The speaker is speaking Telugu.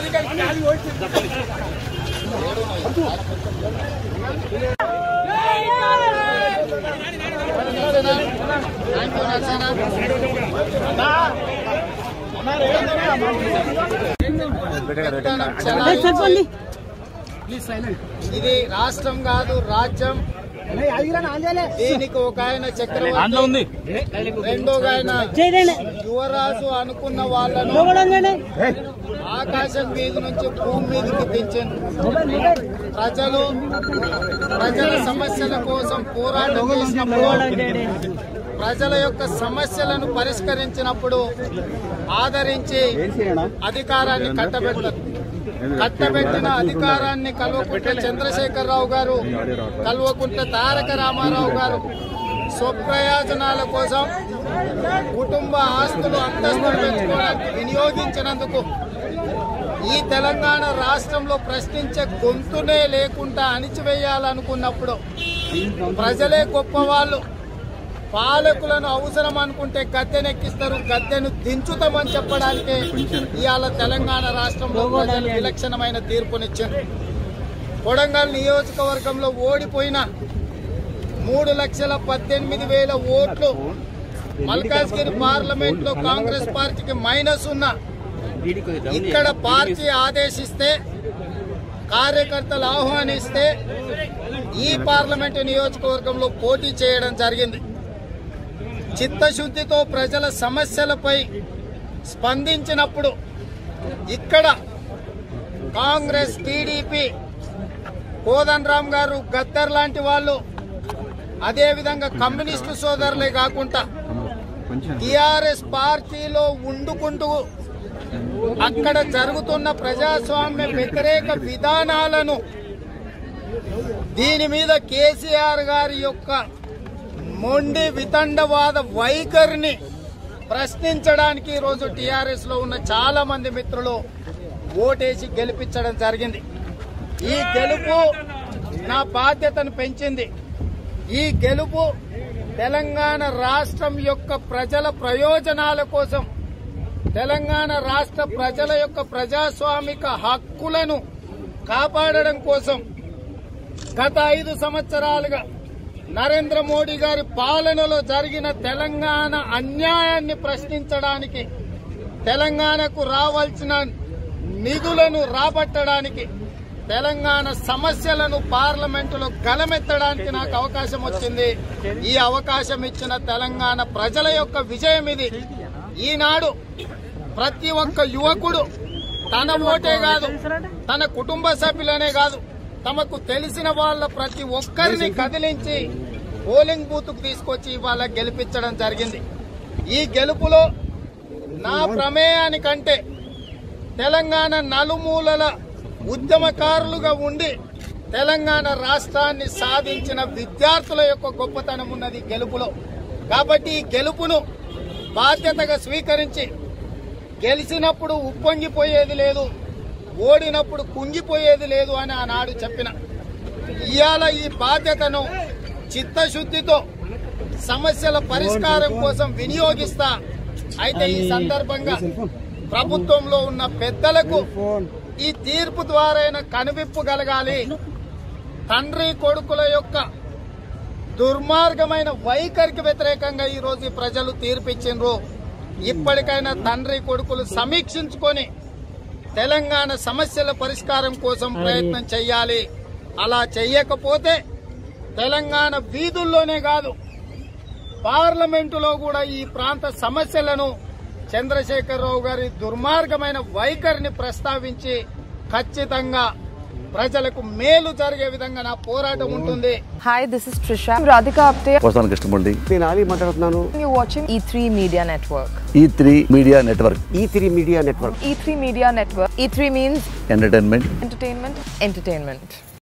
చలాయించి ఇది రాష్ట్రం కాదు రాజ్యం దీనికి ఒక ఆయన చక్రవర్తి రెండో ఆయన యువరాజు అనుకున్న వాళ్ళను ఆకాశం మీద నుంచి భూమి మీదకి దించింది ప్రజలు ప్రజల సమస్యల కోసం పోరాటం చేసినప్పుడు ప్రజల యొక్క సమస్యలను పరిష్కరించినప్పుడు ఆదరించి అధికారాన్ని కట్టబెట్టదు కట్టబెట్టిన అధికారాన్ని కల్వకుంట్ల చంద్రశేఖరరావు గారు కల్వకుంట్ల తారక రామారావు గారు స్వప్రయోజనాల కోసం కుటుంబ ఆస్తులు అంతస్తులు పెంచుకోవడానికి వినియోగించినందుకు ఈ తెలంగాణ రాష్ట్రంలో ప్రశ్నించే గొంతునే లేకుండా అణిచివేయాలనుకున్నప్పుడు ప్రజలే గొప్పవాళ్ళు పాలకులను అవసరం అనుకుంటే గద్దెనెక్కిస్తారు గద్దెను దించుతామని చెప్పడానికి ఇవాళ తెలంగాణ రాష్ట్రంలో ప్రజలు విలక్షణమైన తీర్పునిచ్చారు కొడంగల్ నియోజకవర్గంలో ఓడిపోయిన మూడు లక్షల పద్దెనిమిది వేల ఓట్లు మల్కాజ్గిరి పార్లమెంట్ లో కాంగ్రెస్ పార్టీకి మైనస్ ఉన్న ఇక్కడ పార్టీ ఆదేశిస్తే కార్యకర్తలు ఆహ్వానిస్తే ఈ పార్లమెంటు నియోజకవర్గంలో పోటీ చేయడం జరిగింది చిత్తశుద్ధితో ప్రజల సమస్యలపై స్పందించినప్పుడు ఇక్కడ కాంగ్రెస్ టీడీపీ కోదన్ రామ్ గారు గద్దర్ లాంటి వాళ్ళు అదేవిధంగా కమ్యూనిస్టు సోదరులే కాకుండా టిఆర్ఎస్ పార్టీలో ఉండుకుంటూ అక్కడ జరుగుతున్న ప్రజాస్వామ్య వ్యతిరేక విధానాలను దీని మీద కేసీఆర్ గారి యొక్క మొండి వితండవాద వైఖరిని ప్రశ్నించడానికి ఈరోజు టిఆర్ఎస్ లో ఉన్న చాలా మంది మిత్రులు ఓటేసి గెలిపించడం జరిగింది ఈ గెలుపు నా బాధ్యతను పెంచింది ఈ గెలుపు తెలంగాణ రాష్ట్రం యొక్క ప్రజల ప్రయోజనాల కోసం తెలంగాణ రాష్ట్ర ప్రజల యొక్క ప్రజాస్వామిక హక్కులను కాపాడడం కోసం గత ఐదు సంవత్సరాలుగా నరేంద్ర మోడీ గారి పాలనలో జరిగిన తెలంగాణ అన్యాయాన్ని ప్రశ్నించడానికి తెలంగాణకు రావాల్సిన నిధులను రాబట్టడానికి తెలంగాణ సమస్యలను పార్లమెంటులో గలమెత్తడానికి నాకు అవకాశం వచ్చింది ఈ అవకాశం ఇచ్చిన తెలంగాణ ప్రజల యొక్క విజయం ఇది ఈనాడు ప్రతి ఒక్క యువకుడు తన ఓటే కాదు తన కుటుంబ సభ్యులనే కాదు తమకు తెలిసిన వాళ్ళ ప్రతి ఒక్కరిని కదిలించి పోలింగ్ బూత్ కు తీసుకొచ్చి ఇవాళ గెలిపించడం జరిగింది ఈ గెలుపులో నా ప్రమేయానికంటే తెలంగాణ నలుమూలల ఉద్యమకారులుగా ఉండి తెలంగాణ రాష్ట్రాన్ని సాధించిన విద్యార్థుల యొక్క గొప్పతనం ఉన్నది గెలుపులో కాబట్టి ఈ గెలుపును బాధ్యతగా స్వీకరించి గెలిచినప్పుడు ఉప్పొంగిపోయేది లేదు ఓడినప్పుడు కుంగిపోయేది లేదు అని ఆనాడు చెప్పిన ఇవాళ ఈ బాధ్యతను చిత్తశుద్ధితో సమస్యల పరిష్కారం కోసం వినియోగిస్తా అయితే ఈ సందర్భంగా ప్రభుత్వంలో ఉన్న పెద్దలకు ఈ తీర్పు ద్వారా కనువిప్పు కలగాలి తండ్రి కొడుకుల యొక్క దుర్మార్గమైన వైఖరికి వ్యతిరేకంగా ఈ రోజు ఈ ప్రజలు తీర్పిచ్చిండ్రు ఇప్పటికైనా తండ్రి కొడుకులు సమీక్షించుకొని తెలంగాణ సమస్యల పరిష్కారం కోసం ప్రయత్నం చేయాలి అలా చెయ్యకపోతే తెలంగాణ వీధుల్లోనే కాదు పార్లమెంటులో కూడా ఈ ప్రాంత సమస్యలను చంద్రశేఖరరావు గారి దుర్మార్గమైన వైఖరిని ప్రస్తావించి ఖచ్చితంగా ప్రజలకు మేలు జరిగే విధంగా నా పోరాటం ఉంటుంది Hi, this is Trisha. I'm Radhika Apte. వస్తాను కృష్ణమూర్తి నేను ఆలీ మాట్లాడుతున్నాను You're watching E3 Media Network. E three media network E three media network E3 Media Network. E3 means entertainment entertainment, entertainment.